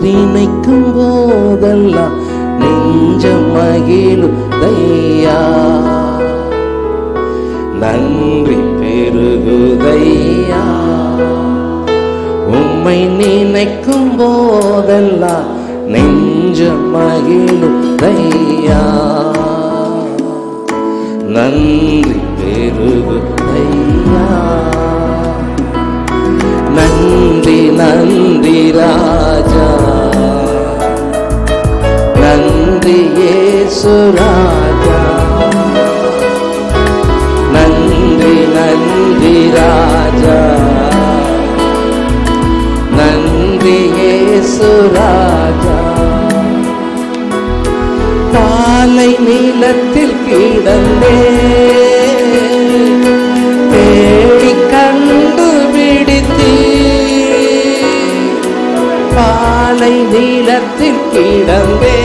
நினைக்கும் போதெல்லாம் நெஞ்சம் மகிழுதையா நன்றி பெருகுதையா உம்மை நினைக்கும் போதெல்லாம் நெஞ்சம் மகிழுதையா நன்றி பெருகுதையா நன்றி நன்றி ராஜா நன்றி இயேசு ராஜா நன்றி நன்றி ராஜா நன்றி இயேசு ராஜா பாலை நீளத்தில் கிடந்தே தேடி கண்டுபிடித்தீ பாலை நீளத்தில் கிடந்தே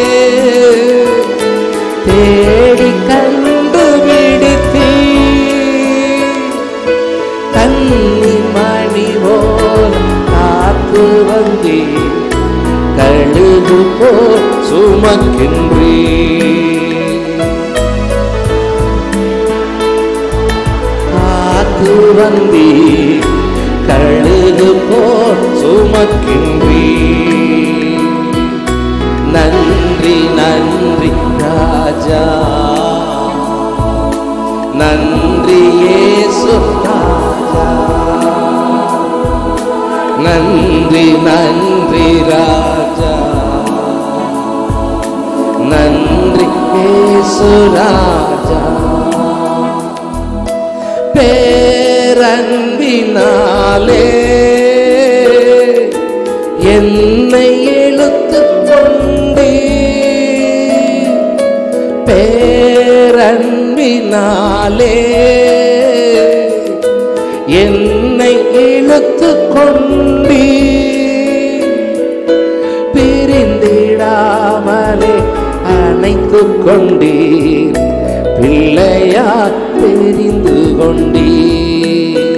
தேடி கண்டுபிடித்தீ கண்ணி மணி போல் காத்து வந்தே கழுகு போல் சுமக்கின்றே காத்து வந்தே கழுகு போல் சுமக்கின்றே நன்றி நன்றி ராஜா நன்றி இயேசு ராஜா நன்றி நன்றி ராஜா நன்றி இயேசு ராஜா பேரன்பினாலே என்னை இழுத்து கொண்டே பேரன்பினாலே என்னை இழுத்து கொண்டே பிரிந்திடாமலே அணைத்து கொண்டீர் பிள்ளையா தெரிந்து கொண்டீர்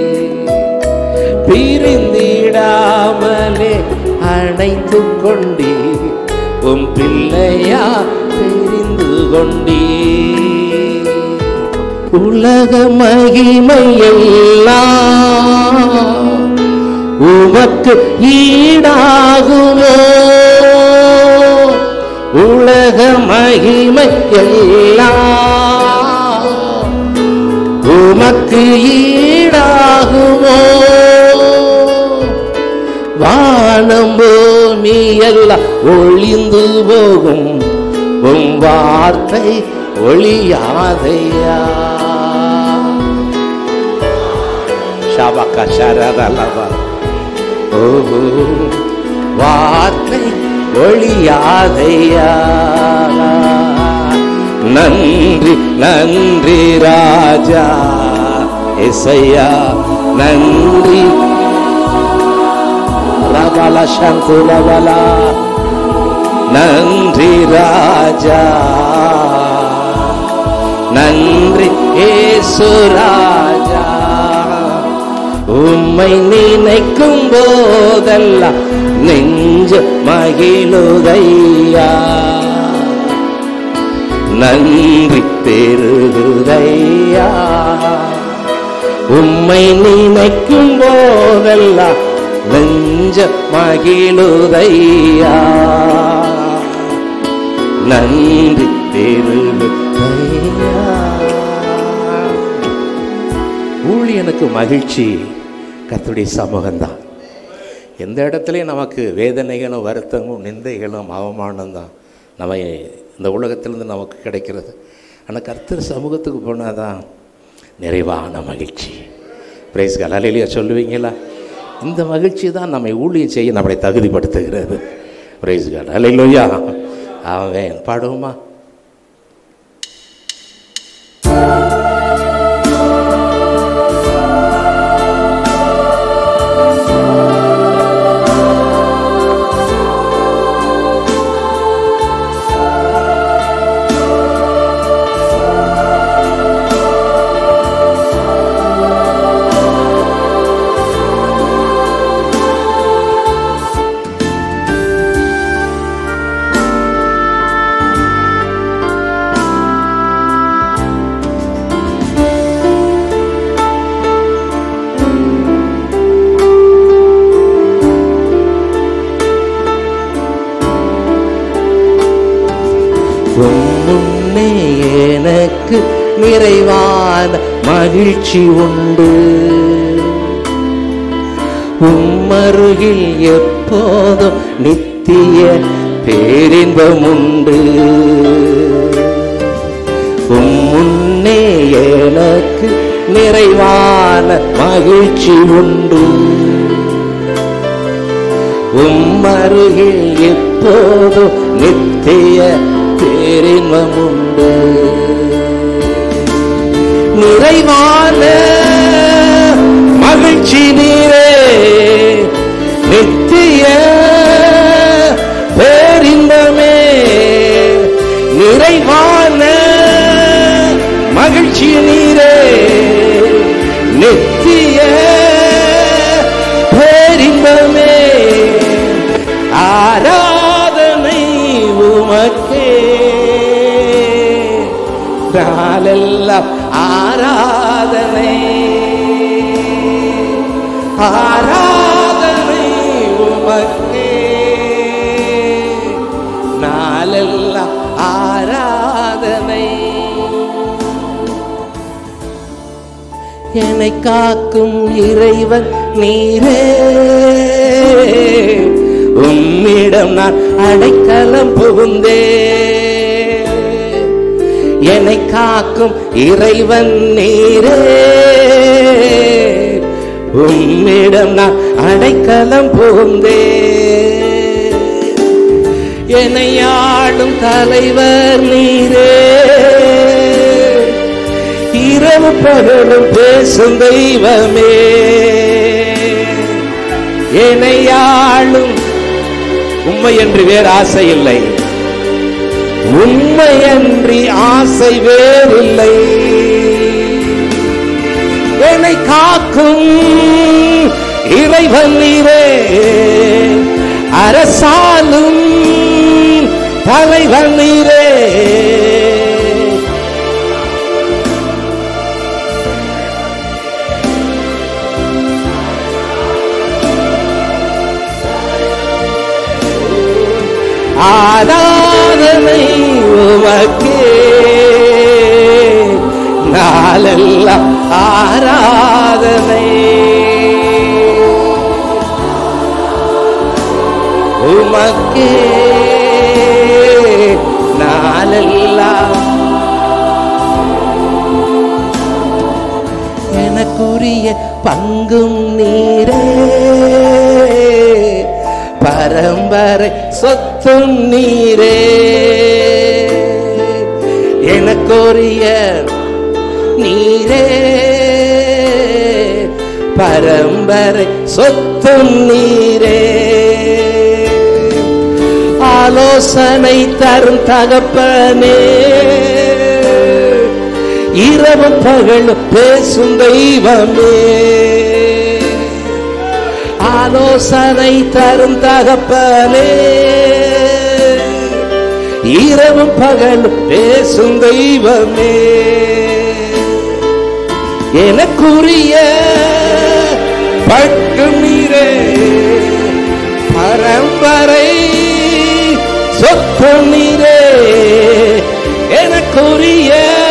பிரிந்திடாமலே அணைத்து கொண்டீர் உம் பிள்ளையா தெரிந்து கொண்டீர் உலக மகிமையெல்லாம் உமக்கு ஈடாகுமோ உலக மகிமை எல்லாம் உமக்கு ஈடாகுமோ வானம் பூமி எல்லாம் ஒளிந்து போகும் உம் வார்த்தை ஒளியாதையா ஷாபக்கா ஷரதலவா ஓஹோ வார்த்தை ஒளியாதையா நன்றி நன்றி ராஜா இசையா நன்றி ரபல சந்துலவலா நன்றி ராஜா நன்றி ஏசு ராஜா உம்மை நினைக்கும் போதெல்லாம் நெஞ்சு மகிழுதையா நன்றி பெருகுதையா உம்மை நினைக்கும் போதெல்லாம் நெஞ்ச மகிழுதையா நன்றி பெருகுதையா ஊழியனுக்கு மகிழ்ச்சி கர்த்தருடைய சமூகம்தான் எந்த இடத்துலையும் நமக்கு வேதனைகளும் வருத்தமும் நிந்தைகளும் அவமானம் தான் நம்ம இந்த உலகத்திலிருந்து நமக்கு கிடைக்கிறது ஆனால் கர்த்தர் சமூகத்துக்கு போனால் தான் நிறைவான மகிழ்ச்சி பிரைஸ் கலாலையிலேயே சொல்லுவீங்களா இந்த மகிழ்ச்சி தான் நம்மை ஊழியம் செய்ய நம்மளை தகுதிப்படுத்துகிறது பிரைஸ் கலாலையிலோயா அவன் பாடுவோமா உம் முன்னே எனக்கு நிறைவான மகிழ்ச்சி உண்டு உம்மருகில் எப்போதும் நித்திய பேரின்பம் உண்டு உம் முன்னே எனக்கு நிறைவான மகிழ்ச்சி உண்டு உம் அருகில் எப்போதும் நித்திய பேரின்பம் உண்டு நிறைவான மகிழ்ச்சி நீரே நித்திய பேரின்பமே நிறைவான மகிழ்ச்சி நீரே நித்திய பேரின்பமே ஆராதனை உமக்கே நாளெல்லாம் ஆராதனை ஆராதனை உமக்கே நாளெல்லாம் ஆராதனை என்னை காக்கும் இறைவன் நீரே உம்மிடம் நான் அடைக்கலம் புகுந்தே என்னை காக்கும் இறைவன் நீரே உம்மிடம் நான் அடைக்கலம் புகுந்தே என்னை ஆளும் தலைவர் நீரே இரவு பகலும் பேசும் தெய்வமே என்னை ஆளும் உண்மை என்று வேறு ஆசை இல்லை உண்மையன்றி ஆசை வேறில்லை என்னை காக்கும் இறைவன் நீரே அரசாலும் தலைவன் நீரே ஆராதனை உமக்கே நாளெல்லாம் ஆராதனை உமக்கே நாளெல்லாம் எனக்குரிய பங்கும் நீரே பரம்பரை சொத்தும் நீரே எனக்குரிய நீரே பரம்பரை சொத்தும் நீரே ஆலோசனை தரும் தகப்பனே இரவு பகல் பேசும் தெய்வமே ஆலோசனை தரும் தகப்பனே இரவு பகல் பேசும் தெய்வமே எனக்குரிய பட்டு நீரே பரம்பரை சொத்து நீரே எனக்குரிய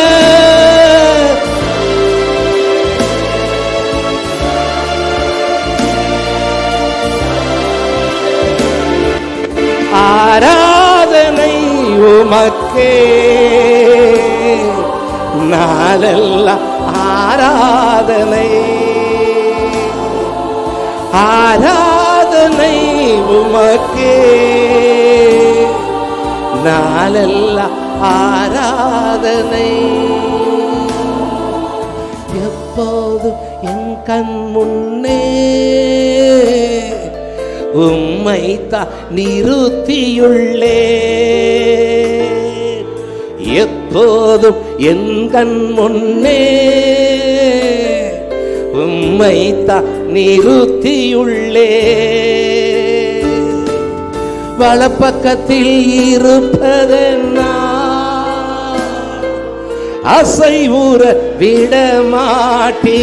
ஆராதனை உமக்கே நாளெல்லாம் ஆராதனை ஆராதனை உமக்கே நாளெல்லாம் ஆராதனை எப்போதும் என் கண் முன்னே உம்மை தான் நிறுத்தியுள்ளே எப்போதும் என் கண் முன்னே உம்மை தான் நிறுத்தியுள்ளே வலப்பக்கத்தில் இருப்பதென்னா அசைவுற விட மாட்டே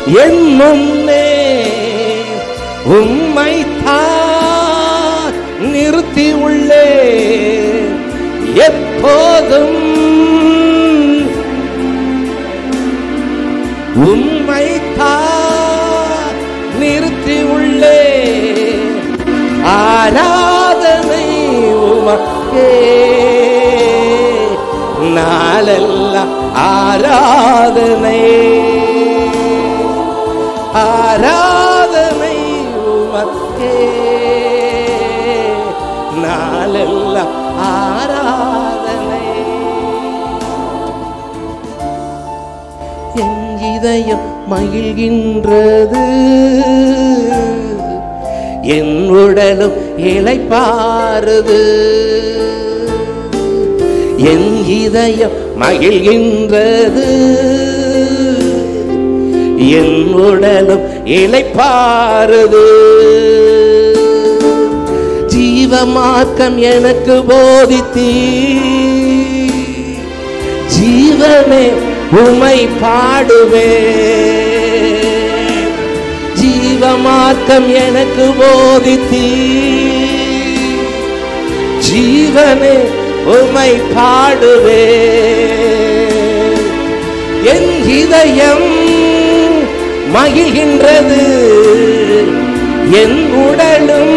என் முன்னே உம்மை தான் நிறுத்தி உள்ளே எப்போதும் உம்மை தான் நிறுத்தி உள்ளே ஆராதனை உமக்கே நாளெல்லாம் ஆராதனை ஆராதனை உமக்கே நாளெல்லாம் ஆராதனை என் இதயம் மகிழ்கின்றது என் உடலும் இளைப்பாறுது என் இதயம் மகிழ்கின்றது என் உடலும் இளைப்பாறுது ஜீவ மார்க்கம் எனக்கு போதித்தீ ஜீவனே உமை பாடுவே ஜீவ மார்க்கம் எனக்கு போதித்தீ ஜீவனே உமை பாடுவே என் இதயம் மகிழ்கின்றது என் உடலும்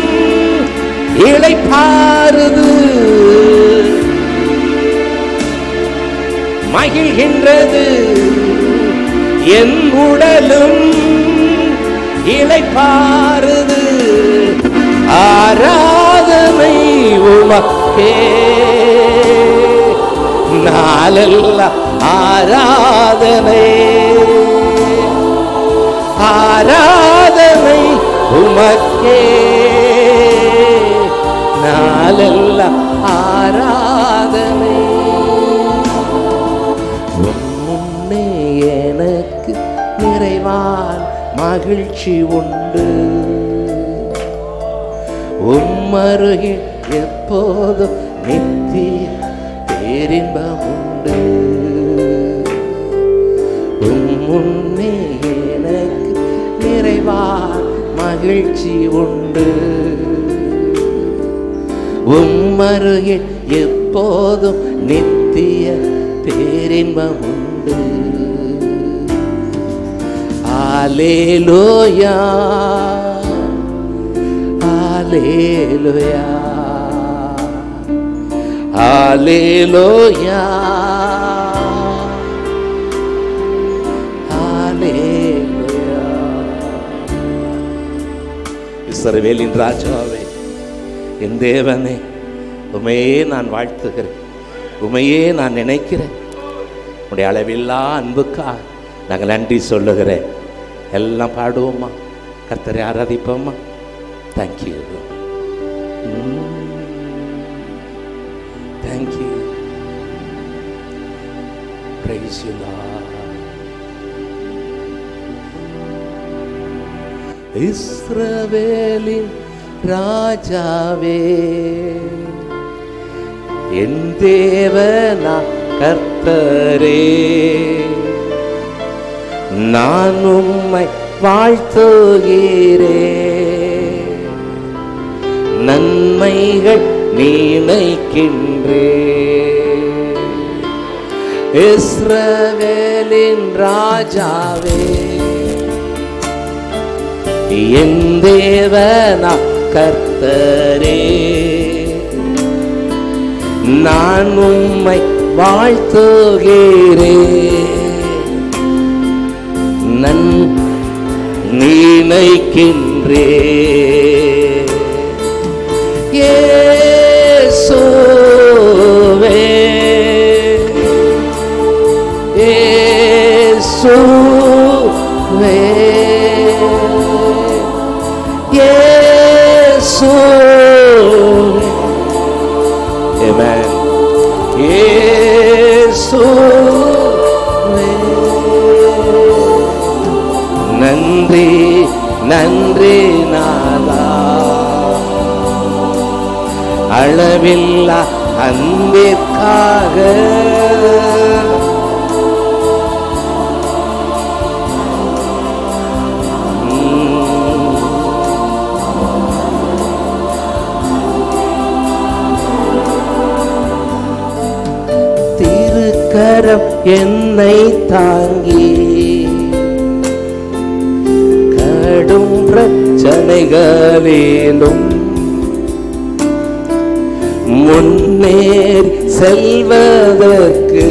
இளைப்பாறுது மகிழ்கின்றது என் உடலும் இளைப்பாறுது ஆராதனை உமக்கே நாளெல்லாம் ஆராதனை ஆராதனை உமக்கே நாளெல்லாம் ஆராதனை உம் முன்னே எனக்கு நிறைவான் மகிழ்ச்சி உண்டு உம்மருகில் எப்போதும் நித்திய பேரின்பம் உண்டு உம் முன்னே எனக்கு நிறைவான் மகிழ்ச்சி உண்டு உம்மருகில் எப்போதும் நித்திய பேரின்பம் உண்டு ஆலேலோயா ஆலேலோயா ஆலேலோயா ஆலேலோயா இஸ்ரவேலின் ராஜாவே என் தேவனே உமையே நான் வாழ்த்துகிறேன் உமையே நான் நினைக்கிறேன் உடைய அளவில்லா அன்புக்காக நாங்கள் நன்றி சொல்லுகிறேன் எல்லாம் பாடுவோம்மா கர்த்தரை ஆராதிப்போம்மா thank you thank you Praise you, Lord. இஸ்ரவேலின் ராஜாவே என் தேவனா கர்த்தரே நான் உம்மை வாழ்த்துகிறே நன்மைகள் நினைக்கின்றே இஸ்ரவேலின் ராஜாவே என் தேவனா கர்த்தரே நான் உம்மை வாழ்த்துகிறே நன் நினைக்கின்றே இயேசுவே இயேசுவே இயேசுவே Amen. இயேசுவே நன்றி நன்றி நாதா அளவில்லா அன்பிற்காக என்னை தாங்கி கடும் பிரச்சனைகளிலும் முன்னேறி செல்வதற்கு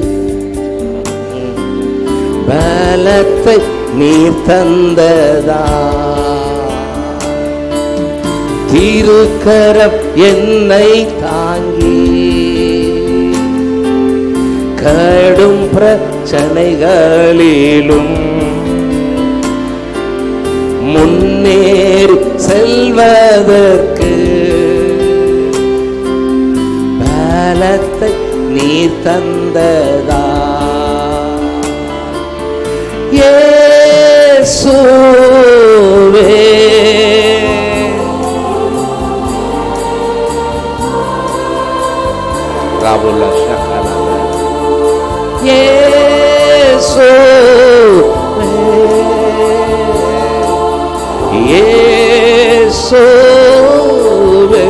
பலத்தை நீர் தந்ததா திருக்கரம் என்னை தாங்கி கடும் பிரச்சனைகளிலும் முன்னேறி செல்வதற்கு பலத்தை நீர் தந்ததா இயேசுவே ராபுல்லா ஷக்கலால இயேசுவே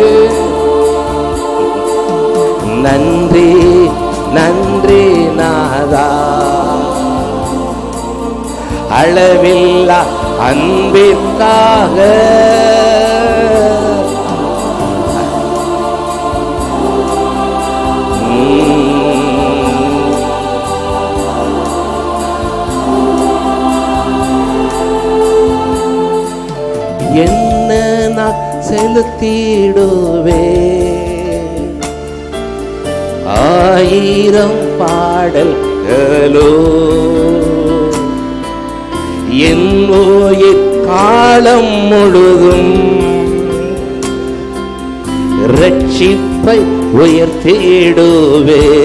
நன்றி நன்றி நாதா அளவில்லா அன்பிற்காக உம் என்ன நான் செலுத்திடுவே ஆயிரம் பாடல்களோ என் உயிர் காலம் முழுதும் ரட்சிப்பை உயர்த்திடுவே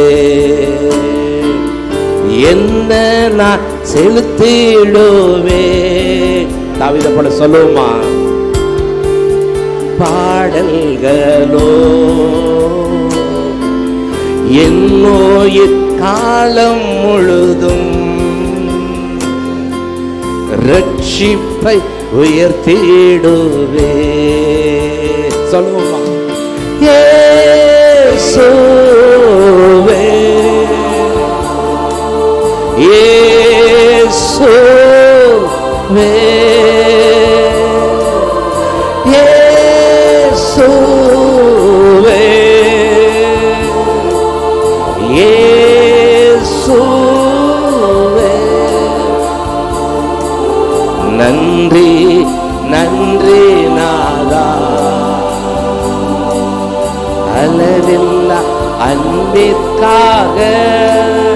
என்ன நான் செலுத்திடுவே தாவித போல சொல்லுமா பாடல்களோ என் நோயிற் காலம் முழுதும் ரட்சிப்பை உயர்த்திடுவே சொல்லுவோமா இயேசுவே இயேசுவே இயேசுவே இயேசுவே நன்றி நன்றி நாதா அளவில்லா அன்பிற்காக